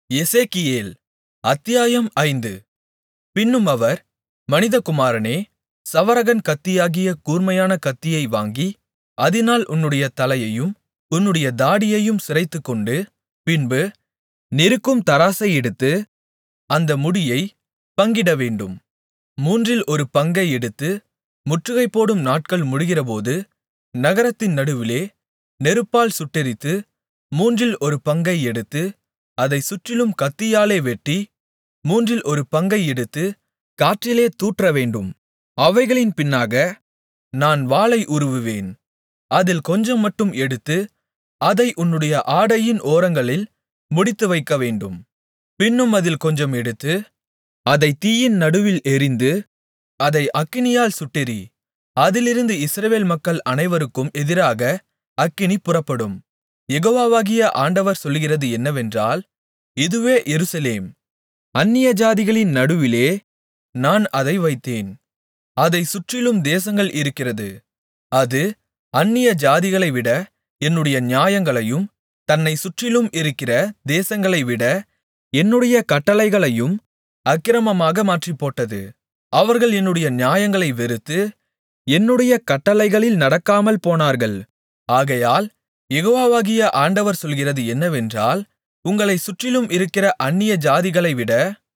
எசேக்கியேல் அத்தியாயம் ஐந்து பின்னும் அவர் மனிதகுமாரனே சவரகன் கத்தியாகிய கூர்மையான கத்தியை வாங்கி அதினால் உன்னுடைய தலையையும் உன்னுடைய தாடியையும் சிரைத்துக்கொண்டு பின்பு நிறுக்கும் தராசை எடுத்து அந்த முடியைப் பங்கிடவேண்டும் மூன்றில் ஒரு பங்கை எடுத்து முற்றுகைப்போடும் நாட்கள் முடிகிறபோது நகரத்தின் நடுவிலே நெருப்பால் சுட்டெரித்து மூன்றில் ஒரு பங்கை எடுத்து அதைச் சுற்றிலும் கத்தியாலே வெட்டி மூன்றில் ஒரு பங்கை எடுத்து காற்றிலே தூற்றவேண்டும் அவைகளின் பின்னாக நான் வாளை உருவுவேன் அதில் கொஞ்சம் மட்டும் எடுத்து அதை உன்னுடைய ஆடையின் ஓரங்களில் முடித்துவைக்கவேண்டும் பின்னும் அதில் கொஞ்சம் எடுத்து அதைத் தீயின் நடுவில் எறிந்து அதை அக்கினியால் சுட்டெரி அதிலிருந்து இஸ்ரவேல் மக்கள் அனைவருக்கும் எதிராக அக்கினி புறப்படும் யெகோவாகிய ஆண்டவர் சொல்லுகிறது என்னவென்றால் இதுவே எருசலேம் அந்நியஜாதிகளின் நடுவிலே நான் அதை வைத்தேன் அதைச் சுற்றிலும் தேசங்கள் இருக்கிறது அது அந்நியஜாதிகளைவிட என்னுடைய நியாயங்களையும் தன்னைச் சுற்றிலும் இருக்கிற தேசங்களைவிட என்னுடைய கட்டளைகளையும் அக்கிரமமாக மாற்றிப்போட்டது அவர்கள் என்னுடைய நியாயங்களை வெறுத்து என்னுடைய கட்டளைகளில் நடக்காமல் போனார்கள் ஆகையால் யெகோவாகிய ஆண்டவர் சொல்லுகிறது என்னவென்றால் உங்களைச் சுற்றிலும் இருக்கிற அந்நியஜாதிகளைவிட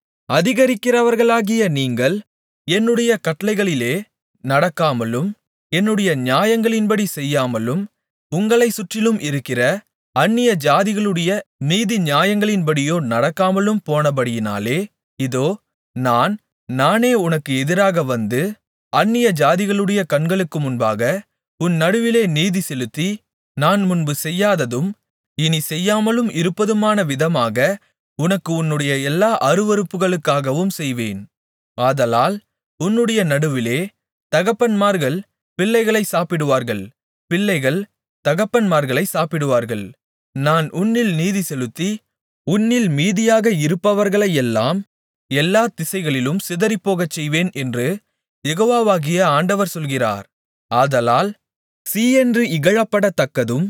அதிகரிக்கிறவர்களாகிய நீங்கள் என்னுடைய கட்டளைகளிலே நடக்காமலும் என்னுடைய நியாயங்களின்படி செய்யாமலும் உங்களைச் சுற்றிலும் இருக்கிற அந்நியஜாதிகளுடைய நீதி நியாயங்களின்படியோ நடக்காமலும் போனபடியினாலே இதோ நான் நானே உனக்கு எதிராக வந்து அந்நியஜாதிகளுடைய கண்களுக்கு முன்பாக உன் நடுவிலே நீதி செலுத்தி நான் முன்பு செய்யாததும் இனி செய்யாமலும் இருப்பதுமான விதமாக உனக்கு உன்னுடைய எல்லா அருவருப்புகளுக்காகவும் செய்வேன் ஆதலால் உன்னுடைய நடுவிலே தகப்பன்மார்கள் பிள்ளைகளை சாப்பிடுவார்கள் பிள்ளைகள் தகப்பன்மார்களை சாப்பிடுவார்கள் நான் உன்னில் நீதி செலுத்தி உன்னில் மீதியாக இருப்பவர்களையெல்லாம் எல்லா திசைகளிலும் சிதறிப்போகச் செய்வேன் என்று யெகோவாகிய ஆண்டவர் சொல்கிறார் ஆதலால் சீயென்று இகழப்படத்தக்கதும்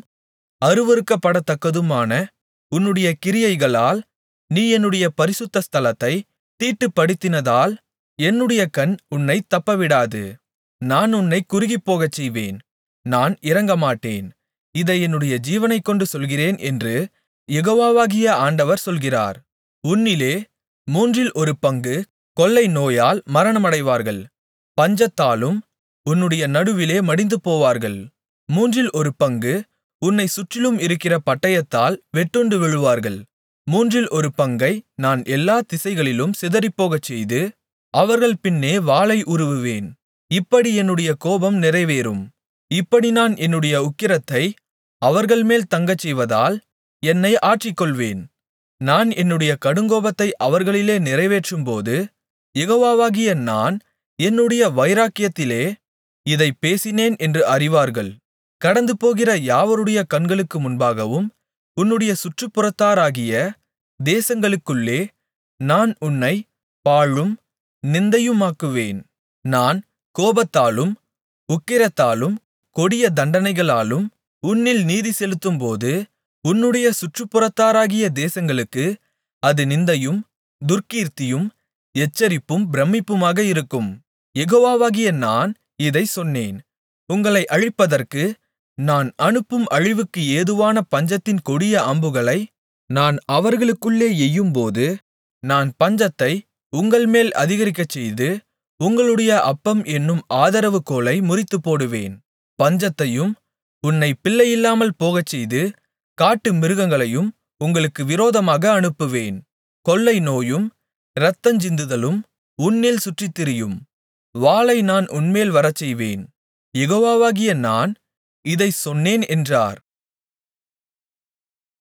அருவருக்கப்படத்தக்கதுமான உன்னுடைய கிரியைகளால் நீ என்னுடைய பரிசுத்த ஸ்தலத்தைத் தீட்டுப்படுத்தினதால் என்னுடைய கண் உன்னைத் தப்பவிடாது நான் உன்னைக் குறுகிப்போகச் செய்வேன் நான் இரங்கமாட்டேன் இதை என்னுடைய ஜீவனைக்கொண்டு சொல்கிறேன் என்று யெகோவாகிய ஆண்டவர் சொல்கிறார் உன்னிலே மூன்றில் ஒரு பங்கு கொள்ளை நோயால் மரணமடைவார்கள் பஞ்சத்தாலும் உன்னுடைய நடுவிலே மடிந்துபோவார்கள் மூன்றில் ஒரு பங்கு உன்னைச் சுற்றிலும் இருக்கிற பட்டயத்தால் வெட்டுண்டு விழுவார்கள் மூன்றில் ஒரு பங்கை நான் எல்லா திசைகளிலும் சிதறிப்போகச்செய்து அவர்கள் பின்னே வாளை உருவுவேன் இப்படி என்னுடைய கோபம் நிறைவேறும் இப்படி நான் என்னுடைய உக்கிரத்தை அவர்கள்மேல் தங்கச்செய்வதால் என்னை ஆற்றிக்கொள்வேன் நான் என்னுடைய கடுங்கோபத்தை அவர்களிலே நிறைவேற்றும்போது யெகோவாகிய நான் என்னுடைய வைராக்கியத்திலே இதைப் பேசினேன் என்று அறிவார்கள் கடந்துபோகிற யாவருடைய கண்களுக்கு முன்பாகவும் உன்னுடைய சுற்றுப்புறத்தாராகிய தேசங்களுக்குள்ளே நான் உன்னைப் பாழும் நிந்தையுமாக்குவேன் நான் கோபத்தாலும் உக்கிரத்தாலும் கொடிய தண்டனைகளாலும் உன்னில் நீதி செலுத்தும்போது உன்னுடைய சுற்றுப்புறத்தாராகிய தேசங்களுக்கு அது நிந்தையும் துர்க்கீர்த்தியும் எச்சரிப்பும் பிரமிப்புமாக இருக்கும் யெகோவாகிய நான் இதைச் சொன்னேன் உங்களை அழிப்பதற்கு நான் அனுப்பும் அழிவுக்கு ஏதுவான பஞ்சத்தின் கொடிய அம்புகளை நான் அவர்களுக்குள்ளே எய்யும்போது நான் பஞ்சத்தை உங்கள்மேல் அதிகரிக்கச்செய்து உங்களுடைய அப்பம் என்னும் ஆதரவு கோலை முறித்துப்போடுவேன் பஞ்சத்தையும் உன்னை பிள்ளையில்லாமல் போகச்செய்து காட்டு மிருகங்களையும் உங்களுக்கு விரோதமாக அனுப்புவேன் கொள்ளை நோயும் இரத்தஞ்சிந்துதலும் உன்னில் சுற்றித்திரியும் வாளை நான் உன்மேல் வரச்செய்வேன் யெகோவாகிய நான் இதைச் சொன்னேன் என்றார்